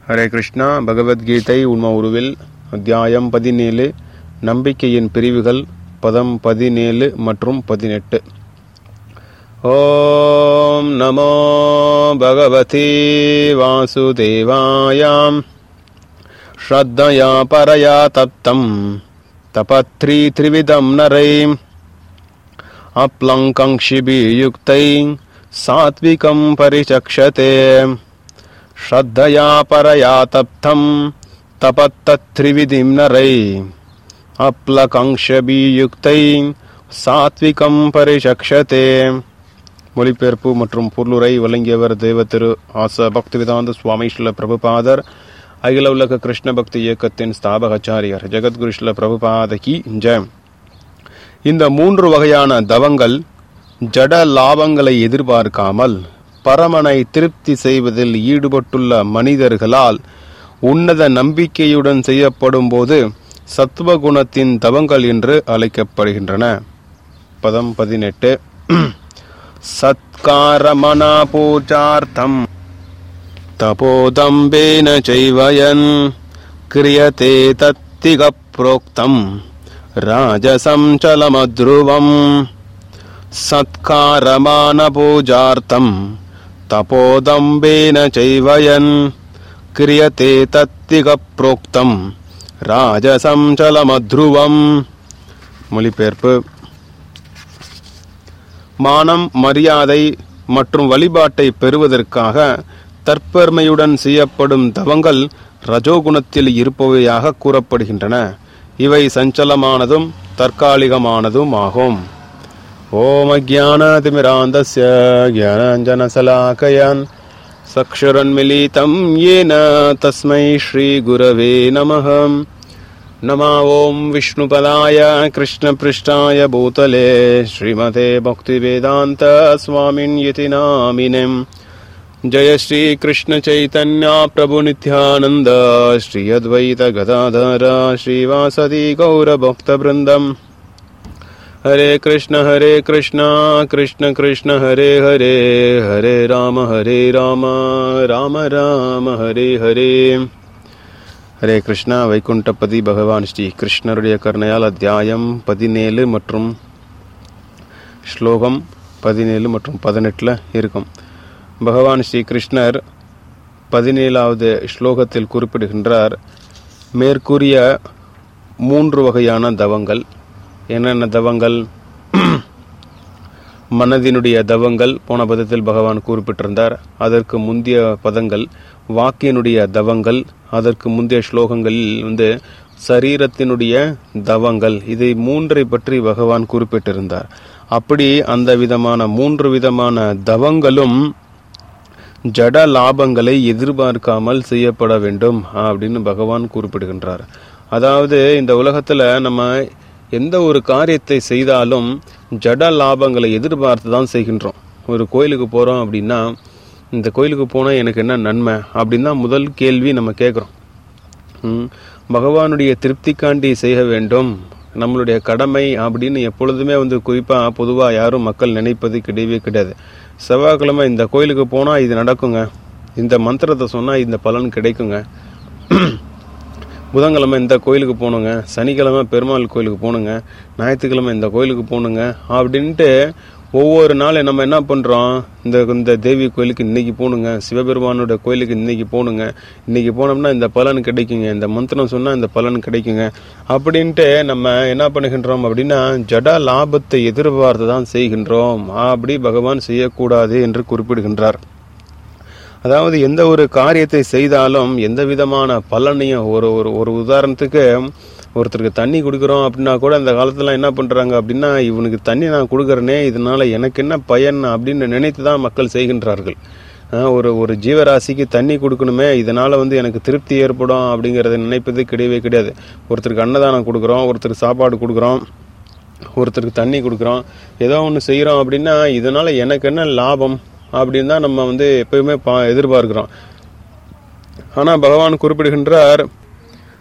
ஹரே கிருஷ்ணா பகவத்கீதை உண்ம உருவில் அத்தியாயம் பதினேழு நம்பிக்கையின் பிரிவுகள் பதம் பதினேழு மற்றும் பதினெட்டு ஓம் நமோ பகவதி வாசுதேவாயாம் श्रद्धया परया तप्तं तपत्रि त्रिविधं नरैम् अप्लङ्कङ्क्षिभियुक्तै सात्विकं परिचक्षते श्रद्धया परया तप्तं तपत्तत्त्रिविधिं नरै அப்லகங்ஷபியுக்தை சாத்விகம் பரிசக்ஷதே மொழிபெயர்ப்பு மற்றும் பொருளுரை வழங்கியவர் தேவ திரு ஆச பக்திவேதாந்த சுவாமி ஸ்ரீல பிரபுபாதர் அகில உலக கிருஷ்ண பக்தி இயக்கத்தின் ஸ்தாபகாச்சாரியர் ஜெகத்குரு ஸ்ரீல பிரபுபாதகி ஜெயம் இந்த மூன்று வகையான தவங்கள் ஜட லாபங்களை எதிர்பார்க்காமல் பரமனை திருப்தி செய்வதில் ஈடுபட்டுள்ள மனிதர்களால் உன்னத நம்பிக்கையுடன் செய்யப்படும் போது சத்துவகுணத்தின் தவங்கள் என்று அழைக்கப்படுகின்றன பதம் பதினெட்டு சத்காரமனா பூஜார்த்தம் तपोदम्बेन चैवयन् क्रियते तत्तिग प्रोक्तम् राजसं चलमध्रुवम् सत्कारमानपूजार्थम् तपोदम्बेन चैवयन् क्रियते तत्तिग प्रोक्तम् ராஜசம் சலமத்ருவம் மொழிபெயர்ப்பு மானம் மரியாதை மற்றும் வழிபாட்டை பெறுவதற்காக தற்பெருமையுடன் செய்யப்படும் தவங்கள் ரஜோகுணத்தில் இருப்பவையாக கூறப்படுகின்றன இவை சஞ்சலமானதும் தற்காலிகமானதும் ஆகும் ஓம் அஜானதிமிராந்தஸ்ய ஜானஞ்சனசலாக்கயான் சக்ஷுரன்மிலிதம் येन तस्मै श्रीगुरवे नमः नमा ॐ विष्णुपदाय कृष्णपृष्ठाय भूतले श्रीमते भक्तिवेदान्त स्वामिन्यति नामिनेम् जय श्री कृष्ण चैतन्य प्रभु नित्यानंद श्री अद्वैत गदाधर श्रीवासदि गौर भक्त वृंदम हरे कृष्ण हरे कृष्ण कृष्ण कृष्ण हरे हरे हरे राम हरे राम राम राम हरे हरे ஹரே கிருஷ்ணா வைகுண்டபதி பகவான் ஸ்ரீ கிருஷ்ணருடைய கருணையால் அத்தியாயம் பதினேழு மற்றும் ஸ்லோகம் பதினேழு மற்றும் பதினெட்டில் இருக்கும் பகவான் ஸ்ரீ கிருஷ்ணர் பதினேழாவது ஸ்லோகத்தில் குறிப்பிடுகின்றார் மேற்கூறிய மூன்று வகையான தவங்கள் என்னென்ன தவங்கள் மனதினுடைய தவங்கள் போன பதத்தில் பகவான் குறிப்பிட்டிருந்தார் அதற்கு முந்தைய பதங்கள் வாக்கினுடைய தவங்கள் அதற்கு முந்தைய ஸ்லோகங்களில் வந்து சரீரத்தினுடைய தவங்கள் இதை மூன்றை பற்றி பகவான் குறிப்பிட்டிருந்தார் அப்படி அந்த விதமான மூன்று விதமான தவங்களும் ஜட லாபங்களை எதிர்பார்க்காமல் செய்யப்பட வேண்டும் அப்படின்னு பகவான் குறிப்பிடுகின்றார் அதாவது இந்த உலகத்துல நம்ம எந்த ஒரு காரியத்தை செய்தாலும் ஜட லாபங்களை எதிர்பார்த்து தான் செய்கின்றோம் ஒரு கோயிலுக்கு போறோம் அப்படின்னா இந்த கோயிலுக்கு போனால் எனக்கு என்ன நன்மை அப்படின்னு தான் முதல் கேள்வி நம்ம கேட்குறோம் பகவானுடைய திருப்திக்காண்டி செய்ய வேண்டும் நம்மளுடைய கடமை அப்படின்னு எப்பொழுதுமே வந்து குறிப்பாக பொதுவாக யாரும் மக்கள் நினைப்பது கிடையவே கிடையாது செவ்வாய்க்கிழமை இந்த கோயிலுக்கு போனால் இது நடக்குங்க இந்த மந்திரத்தை சொன்னால் இந்த பலன் கிடைக்குங்க புதன்கிழமை இந்த கோயிலுக்கு போகணுங்க சனிக்கிழமை பெருமாள் கோயிலுக்கு போகணுங்க ஞாயிற்றுக்கிழமை இந்த கோயிலுக்கு போகணுங்க அப்படின்ட்டு ஒவ்வொரு நாள் நம்ம என்ன பண்ணுறோம் இந்த இந்த தேவி கோயிலுக்கு இன்னைக்கு போகணுங்க சிவபெருமானோட கோயிலுக்கு இன்னைக்கு போகணுங்க இன்னைக்கு போனோம்னா இந்த பலன் கிடைக்குங்க இந்த மந்திரம் சொன்னால் இந்த பலன் கிடைக்குங்க அப்படின்ட்டு நம்ம என்ன பண்ணுகின்றோம் அப்படின்னா ஜட லாபத்தை எதிர்பார்த்து தான் செய்கின்றோம் அப்படி பகவான் செய்யக்கூடாது என்று குறிப்பிடுகின்றார் அதாவது எந்த ஒரு காரியத்தை செய்தாலும் எந்த விதமான பலனையும் ஒரு ஒரு ஒரு உதாரணத்துக்கு ஒருத்தருக்கு தண்ணி கொடுக்குறோம் அப்படின்னா கூட அந்த காலத்துல என்ன பண்றாங்க அப்படின்னா இவனுக்கு தண்ணி நான் கொடுக்குறேனே இதனால எனக்கு என்ன பயன் அப்படின்னு நினைத்து தான் மக்கள் செய்கின்றார்கள் ஒரு ஒரு ஜீவராசிக்கு தண்ணி கொடுக்கணுமே இதனால வந்து எனக்கு திருப்தி ஏற்படும் அப்படிங்கறத நினைப்பது கிடையவே கிடையாது ஒருத்தருக்கு அன்னதானம் கொடுக்குறோம் ஒருத்தருக்கு சாப்பாடு கொடுக்குறோம் ஒருத்தருக்கு தண்ணி கொடுக்குறோம் ஏதோ ஒன்று செய்கிறோம் அப்படின்னா இதனால எனக்கு என்ன லாபம் அப்படின்னு தான் நம்ம வந்து எப்பயுமே பா எதிர்பார்க்கிறோம் ஆனால் பகவான் குறிப்பிடுகின்றார்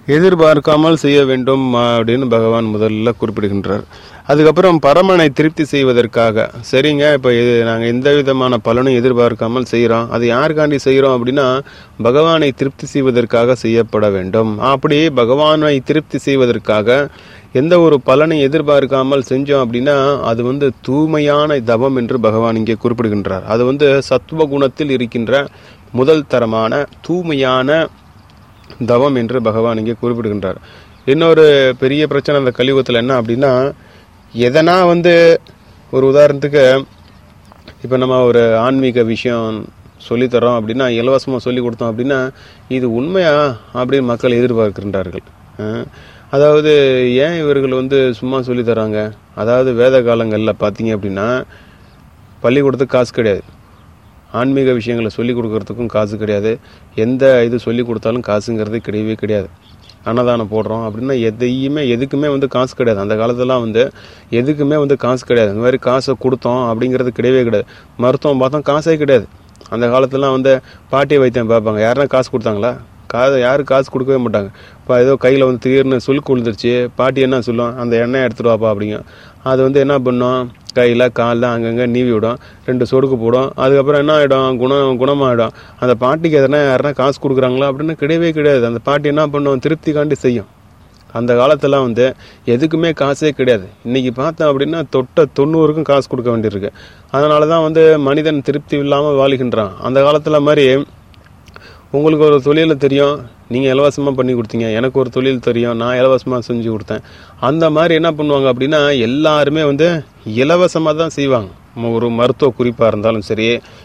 எதிர்பார்க்காமல் செய்ய வேண்டும் அப்படின்னு பகவான் முதல்ல குறிப்பிடுகின்றார் அதுக்கப்புறம் பரமனை திருப்தி செய்வதற்காக சரிங்க இப்போ இது நாங்கள் எந்த விதமான பலனும் எதிர்பார்க்காமல் செய்கிறோம் அது யாருக்காண்டி செய்கிறோம் அப்படின்னா பகவானை திருப்தி செய்வதற்காக செய்யப்பட வேண்டும் அப்படி பகவானை திருப்தி செய்வதற்காக எந்த ஒரு பலனை எதிர்பார்க்காமல் செஞ்சோம் அப்படின்னா அது வந்து தூய்மையான தவம் என்று பகவான் இங்கே குறிப்பிடுகின்றார் அது வந்து சத்துவ குணத்தில் இருக்கின்ற முதல் தரமான தூய்மையான தவம் என்று பகவான் இங்கே குறிப்பிடுகின்றார் இன்னொரு பெரிய பிரச்சனை அந்த கலியுகத்தில் என்ன அப்படின்னா எதனா வந்து ஒரு உதாரணத்துக்கு இப்போ நம்ம ஒரு ஆன்மீக விஷயம் சொல்லித்தரோம் அப்படின்னா இலவசமாக சொல்லி கொடுத்தோம் அப்படின்னா இது உண்மையா அப்படின்னு மக்கள் எதிர்பார்க்கின்றார்கள் அஹ் அதாவது ஏன் இவர்கள் வந்து சும்மா சொல்லி தராங்க அதாவது வேத காலங்களில் பார்த்தீங்க அப்படின்னா பள்ளிக்கூடத்துக்கு காசு கிடையாது ஆன்மீக விஷயங்களை சொல்லி கொடுக்கறதுக்கும் காசு கிடையாது எந்த இது சொல்லி கொடுத்தாலும் காசுங்கிறது கிடையவே கிடையாது அன்னதானம் போடுறோம் அப்படின்னா எதையுமே எதுக்குமே வந்து காசு கிடையாது அந்த காலத்துலலாம் வந்து எதுக்குமே வந்து காசு கிடையாது இந்த மாதிரி காசை கொடுத்தோம் அப்படிங்கிறது கிடையவே கிடையாது மருத்துவம் பார்த்தோம் காசே கிடையாது அந்த காலத்துலலாம் வந்து பாட்டி வைத்தியம் பார்ப்பாங்க யாருன்னா காசு கொடுத்தாங்களா காசு யாரும் காசு கொடுக்கவே மாட்டாங்க இப்போ ஏதோ கையில் வந்து திடீர்னு சுளுக்கு விழுந்துருச்சு பாட்டி என்ன சொல்லும் அந்த எண்ணெய் எடுத்துட்டு வாப்பா அப்படிங்க அது வந்து என்ன பண்ணும் கையில் காலில் அங்கங்கே நீவி விடும் ரெண்டு சொடுக்கு போடும் அதுக்கப்புறம் என்ன ஆகிடும் குணம் குணமாகிடும் அந்த பாட்டிக்கு எதனா யாருன்னா காசு கொடுக்குறாங்களா அப்படின்னு கிடையவே கிடையாது அந்த பாட்டி என்ன பண்ணும் திருப்தி காண்டி செய்யும் அந்த காலத்துல வந்து எதுக்குமே காசே கிடையாது இன்னைக்கு பார்த்தோம் அப்படின்னா தொட்ட தொண்ணூறுக்கும் காசு கொடுக்க வேண்டியிருக்கு அதனால தான் வந்து மனிதன் திருப்தி இல்லாமல் வாழ்கின்றான் அந்த காலத்தில் மாதிரி உங்களுக்கு ஒரு தொழில் தெரியும் நீங்கள் இலவசமாக பண்ணி கொடுத்தீங்க எனக்கு ஒரு தொழில் தெரியும் நான் இலவசமாக செஞ்சு கொடுத்தேன் அந்த மாதிரி என்ன பண்ணுவாங்க அப்படின்னா எல்லாருமே வந்து இலவசமாக தான் செய்வாங்க ம- ஒரு மருத்துவ குறிப்பாக இருந்தாலும் சரி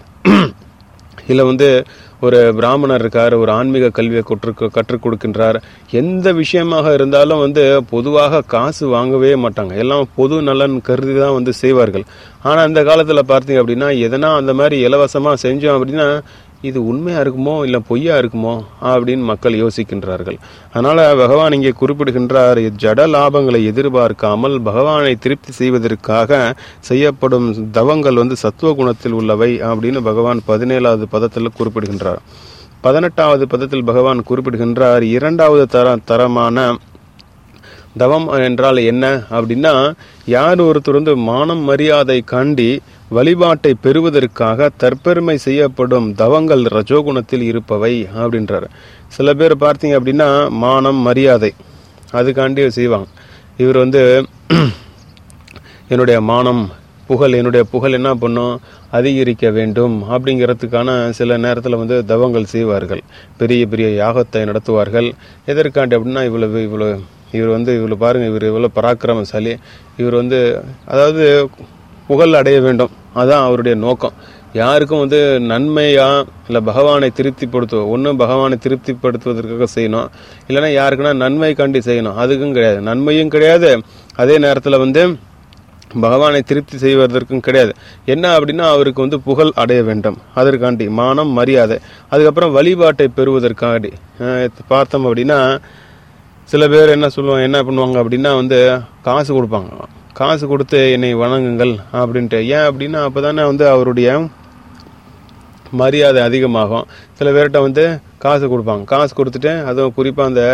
இல்லை வந்து ஒரு பிராமணர் இருக்கார் ஒரு ஆன்மீக கல்வியை கற்று கற்றுக் கொடுக்கின்றார் எந்த விஷயமாக இருந்தாலும் வந்து பொதுவாக காசு வாங்கவே மாட்டாங்க எல்லாம் பொது நலன் கருதி தான் வந்து செய்வார்கள் ஆனால் இந்த காலத்தில் பார்த்தீங்க அப்படின்னா எதனா அந்த மாதிரி இலவசமாக செஞ்சோம் அப்படின்னா இது உண்மையா இருக்குமோ இல்லை பொய்யா இருக்குமோ அப்படின்னு மக்கள் யோசிக்கின்றார்கள் அதனால பகவான் இங்கே குறிப்பிடுகின்றார் ஜட லாபங்களை எதிர்பார்க்காமல் பகவானை திருப்தி செய்வதற்காக செய்யப்படும் தவங்கள் வந்து சத்துவ குணத்தில் உள்ளவை அப்படின்னு பகவான் பதினேழாவது பதத்தில் குறிப்பிடுகின்றார் பதினெட்டாவது பதத்தில் பகவான் குறிப்பிடுகின்றார் இரண்டாவது தர தரமான தவம் என்றால் என்ன அப்படின்னா யார் ஒருத்தர் வந்து மானம் மரியாதை காண்டி வழிபாட்டை பெறுவதற்காக தற்பெருமை செய்யப்படும் தவங்கள் ரஜோகுணத்தில் இருப்பவை அப்படின்றார் சில பேர் பார்த்தீங்க அப்படின்னா மானம் மரியாதை அதுக்காண்டி செய்வாங்க இவர் வந்து என்னுடைய மானம் புகழ் என்னுடைய புகழ் என்ன பண்ணும் அதிகரிக்க வேண்டும் அப்படிங்கிறதுக்கான சில நேரத்தில் வந்து தவங்கள் செய்வார்கள் பெரிய பெரிய யாகத்தை நடத்துவார்கள் எதற்காண்டி அப்படின்னா இவ்வளவு இவ்வளவு இவர் வந்து இவ்வளவு பாருங்க இவர் இவ்வளவு பராக்கிரமசாலி இவர் வந்து அதாவது புகழ் அடைய வேண்டும் அதான் அவருடைய நோக்கம் யாருக்கும் வந்து நன்மையா இல்லை பகவானை திருப்திப்படுத்துவ ஒன்று பகவானை திருப்திப்படுத்துவதற்காக செய்யணும் இல்லைன்னா யாருக்குன்னா நன்மை காண்டி செய்யணும் அதுக்கும் கிடையாது நன்மையும் கிடையாது அதே நேரத்தில் வந்து பகவானை திருப்தி செய்வதற்கும் கிடையாது என்ன அப்படின்னா அவருக்கு வந்து புகழ் அடைய வேண்டும் அதற்காண்டி மானம் மரியாதை அதுக்கப்புறம் வழிபாட்டை பெறுவதற்காண்டி அஹ் பார்த்தோம் அப்படின்னா சில பேர் என்ன சொல்லுவாங்க என்ன பண்ணுவாங்க அப்படின்னா வந்து காசு கொடுப்பாங்க காசு கொடுத்து என்னை வணங்குங்கள் அப்படின்ட்டு ஏன் அப்படின்னா அப்பதானே வந்து அவருடைய மரியாதை அதிகமாகும் சில பேர்கிட்ட வந்து காசு கொடுப்பாங்க காசு கொடுத்துட்டு அதுவும் குறிப்பாக அந்த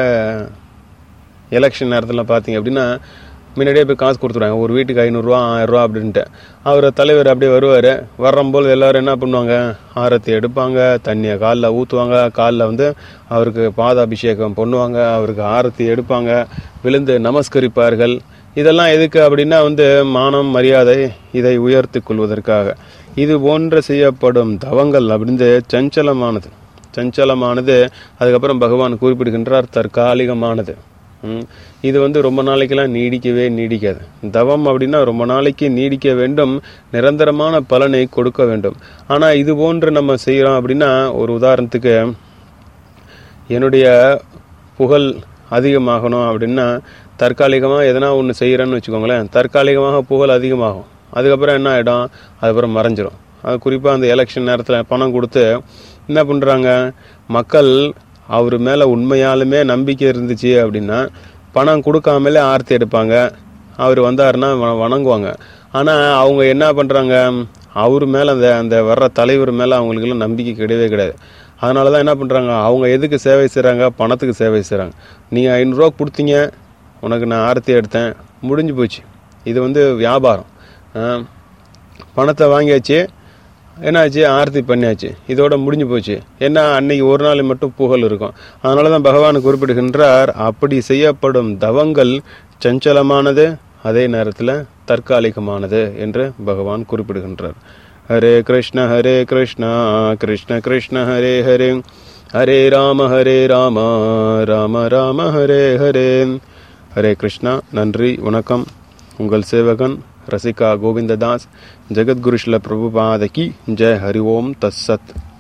எலெக்ஷன் நேரத்தில் பார்த்தீங்க அப்படின்னா முன்னாடியே போய் காசு கொடுத்துருவாங்க ஒரு வீட்டுக்கு ஐநூறுரூவா ஆயிரரூவா அப்படின்ட்டு அவர் தலைவர் அப்படியே வருவார் வர்றம்போது எல்லாரும் என்ன பண்ணுவாங்க ஆரத்தி எடுப்பாங்க தண்ணியை காலில் ஊற்றுவாங்க காலில் வந்து அவருக்கு பாதாபிஷேகம் பண்ணுவாங்க அவருக்கு ஆரத்தி எடுப்பாங்க விழுந்து நமஸ்கரிப்பார்கள் இதெல்லாம் எதுக்கு அப்படின்னா வந்து மானம் மரியாதை இதை உயர்த்தி கொள்வதற்காக இது போன்ற செய்யப்படும் தவங்கள் அப்படின்னு சஞ்சலமானது சஞ்சலமானது அதுக்கப்புறம் பகவான் குறிப்பிடுகின்றார் தற்காலிகமானது ம். இது வந்து ரொம்ப நாளைக்கெல்லாம் நீடிக்கவே நீடிக்காது தவம் அப்படின்னா ரொம்ப நாளைக்கு நீடிக்க வேண்டும் நிரந்தரமான பலனை கொடுக்க வேண்டும் ஆனால் இது போன்று நம்ம செய்கிறோம் அப்படின்னா ஒரு உதாரணத்துக்கு என்னுடைய புகழ் அதிகமாகணும் அப்படின்னா தற்காலிகமாக எதனா ஒன்று செய்கிறேன்னு வச்சுக்கோங்களேன் தற்காலிகமாக புகழ் அதிகமாகும் அதுக்கப்புறம் என்ன ஆகிடும் அதுக்கப்புறம் மறைஞ்சிரும் அது குறிப்பாக அந்த எலெக்ஷன் நேரத்தில் பணம் கொடுத்து என்ன பண்ணுறாங்க மக்கள் அவர் மேலே உண்மையாலுமே நம்பிக்கை இருந்துச்சு அப்படின்னா பணம் கொடுக்காமலே ஆர்த்தி எடுப்பாங்க அவர் வந்தாருன்னா வ- வணங்குவாங்க ஆனால் அவங்க என்ன பண்ணுறாங்க அவர் மேலே அந்த அந்த வர்ற தலைவர் மேலே அவங்களுக்கெல்லாம் நம்பிக்கை கிடையவே கிடையாது அதனால தான் என்ன பண்ணுறாங்க அவங்க எதுக்கு சேவை செய்கிறாங்க பணத்துக்கு சேவை செய்கிறாங்க நீங்கள் ஐநூறுரூவா கொடுத்தீங்க உனக்கு நான் ஆரத்தி எடுத்தேன் முடிஞ்சு போச்சு இது வந்து வியாபாரம் ஆ, பணத்தை வாங்கியாச்சு என்னாச்சு ஆரத்தி பண்ணியாச்சு இதோட முடிஞ்சு போச்சு என்ன அன்னைக்கு ஒரு நாள் மட்டும் புகழ் இருக்கும் அதனால தான் பகவான் குறிப்பிடுகின்றார் அப்படி செய்யப்படும் தவங்கள் சஞ்சலமானது அதே நேரத்தில் தற்காலிகமானது என்று பகவான் குறிப்பிடுகின்றார் ஹரே கிருஷ்ண ஹரே கிருஷ்ணா கிருஷ்ண கிருஷ்ண ஹரே ஹரே ஹரே ராம ஹரே ராம ராம ராம ஹரே ஹரே ஹரே கிருஷ்ணா நன்றி வணக்கம் உங்கள் சேவகன் ரசிகா கோவிந்ததாஸ் ஜெகத்குரு ஸ்ல பிரபுபாதகி ஜெய் ஹரி ஓம் தத் சத்